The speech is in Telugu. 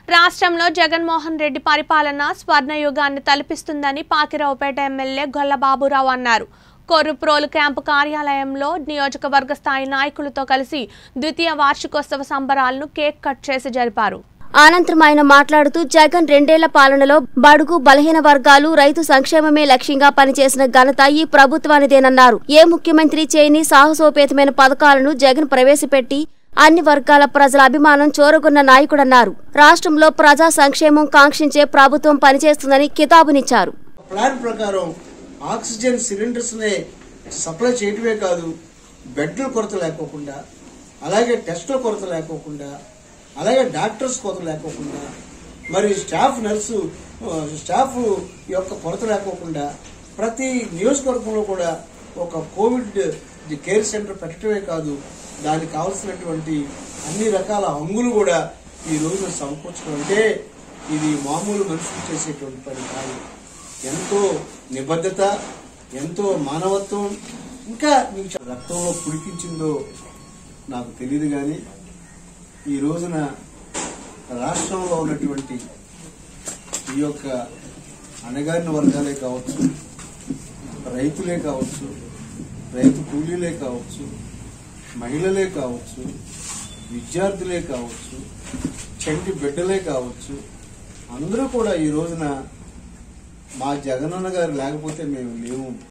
రాష్ట్రంలో జగన్మోహన్ రెడ్డి పరిపాలన స్వర్ణయుగాన్ని తలపిస్తుందని పాకిరావుపేట ఎమ్మెల్యే గొల్ల బాబురావు అన్నారు కొర్రుప్రోలు క్యాంపు కార్యాలయంలో నియోజకవర్గ స్థాయి నాయకులతో కలిసి ద్వితీయ వార్షికోత్సవ సంబరాలను కేక్ కట్ చేసి జరిపారు అనంతరం ఆయన మాట్లాడుతూ జగన్ రెండేళ్ల పాలనలో బడుగు బలహీన వర్గాలు రైతు సంక్షేమమే లక్ష్యంగా పనిచేసిన ఘనత ఈ ప్రభుత్వానిదేనన్నారు ఏ ముఖ్యమంత్రి చేయని సాహసోపేతమైన పథకాలను జగన్ ప్రవేశపెట్టి అన్ని వర్గాల ప్రజల అభిమానం చూరగొన్న నాయకుడన్నారు రాష్ట్రంలో ప్రజా సంక్షేమం కాంక్షించే ప్రభుత్వం పనిచేస్తుందని కితాబునిచ్చారు ప్లాన్ ప్రకారం ఆక్సిజన్ సిలిండర్స్ ని సప్లై చేయటమే కాదు బెడ్ల కొరత లేకోకుండా అలాగే టెస్టుల కొరత లేకోకుండా అలాగే డాక్టర్స్ కొరత లేకోకుండా మరి స్టాఫ్ నర్సు ఆ, స్టాఫ్ యొక్క కొరత లేకోకుండా ప్రతి నియోజకవర్గంలో కూడా ఒక కోవిడ్ కేర్ సెంటర్ పెట్టడమే కాదు దానికి కావాల్సినటువంటి అన్ని రకాల హంగులు కూడా ఈ రోజున సమకూర్చడం అంటే ఇది మామూలు మనుషులు చేసేటువంటి పని కాదు ఎంతో నిబద్ధత ఎంతో మానవత్వం ఇంకా మీకు చ- రక్తంలో పుడికించిందో నాకు తెలియదు కానీ ఈ రోజున రాష్ట్రంలో ఉన్నటువంటి ఈ యొక్క అణగారిన వర్గాలే కావచ్చు రైతులే కావచ్చు రైతు కూలీలే కావచ్చు మహిళలే కావచ్చు విద్యార్థులే కావచ్చు చంటి బిడ్డలే కావచ్చు అందరూ కూడా ఈ రోజున మా జగనన్న గారు లేకపోతే మేము లేవు